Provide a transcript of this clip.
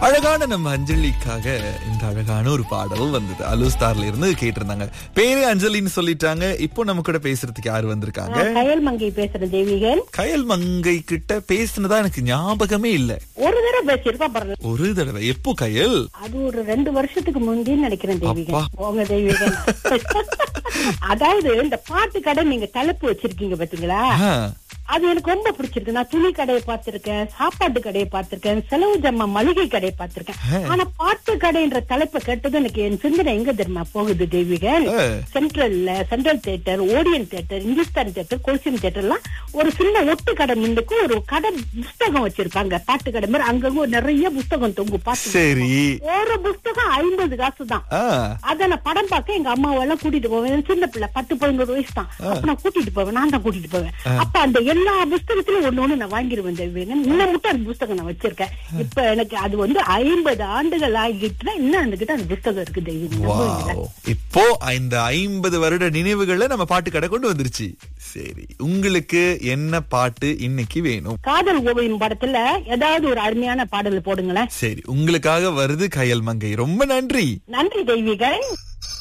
அழகான நம்ம அஞ்சலிக்காக இந்த அழகான ஒரு பாடல் வந்தது அலுஸ்தார்ல இருந்து கேட்டிருந்தாங்க பேரே அஞ்சலின்னு சொல்லிட்டாங்க இப்போ நம்ம கூட பேசுறதுக்கு யாரு வந்திருக்காங்க நான் கயல் மங்கை பேசுறேன் தேவிகன் கயல் மங்கை கிட்ட பேசுனதா எனக்கு ஞாபகமே இல்ல ஒரு தடவை பேசியிருக்கோம் பாருங்க ஒரு தடவை எப்போ கயல் அது ஒரு ரெண்டு வருஷத்துக்கு முந்தி நினைக்கிறேன் அப்பா. தேவிகன் போங்க தேவிகன் அதாவது இந்த பாட்டு கடை நீங்க தலைப்பு வச்சிருக்கீங்க பாத்தீங்களா ஆ, அது எனக்கு ரொம்ப பிடிச்சிருக்கு நான் துணி கடையை பார்த்திருக்கேன் சாப்பாட்டு கடையை பார்த்திருக்கேன் செலவு ஜம்மா மளிகை கடையை பார்த்திருக்கேன் ஆனா பாட்டு கடைன்ற தலைப்பை கேட்டது எனக்கு என் சிந்தனை எங்க தெரியுமா போகுது தேவிகன் ஆ. சென்ட்ரல்ல Central theatre Odeon theatre Hindustan theatre Coliseum தியேட்டர்லாம் ஒரு சின்ன ஒட்டு கடை முன்னுக்கு ஒரு கடை புஸ்தகம் வச்சிருக்காங்க பாட்டு கடை மாதிரி அங்கங்க ஒரு நிறைய புஸ்தகம் தொங்கும் பாட்டு சரி ஒரு புஸ்தகம் ஐம்பது காசு தான் ஆ, அத நான் படம் பார்க்க எங்க அம்மாவெல்லாம் கூட்டிட்டு போவேன் சின்ன பிள்ளை பத்து பதினோரு வயசு தான் அப்ப நான் கூட்டிட்டு போவேன் நான் தான் கூட்டிட்டு போவேன் அப்ப அந்த எல்லா புஸ்தகத்திலும் ஒண்ணு ஒண்ணு நான் வாங்கிடுவேன் தேவியன் இன்னும் மட்டும் அந்த புஸ்தகம் நான் வச்சிருக்கேன் இப்ப எனக்கு அது வந்து ஐம்பது ஆண்டுகள் ஆகிட்டு இன்னும் அந்த கிட்ட அந்த புஸ்தகம் இருக்கு தேவியன் வாவ். இப்போ இந்த ஐம்பது வருட நினைவுகளை நம்ம பாட்டு கடை கொண்டு வந்துருச்சு சரி உங்களுக்கு என்ன பாட்டு இன்னைக்கு வேணும் காதல் ஓவியம் படத்துல ஏதாவது ஒரு அருமையான பாடல் போடுங்களேன் சரி உங்களுக்காக வருது கயல் மங்கை ரொம்ப நன்றி நன்றி தெய்வீகன்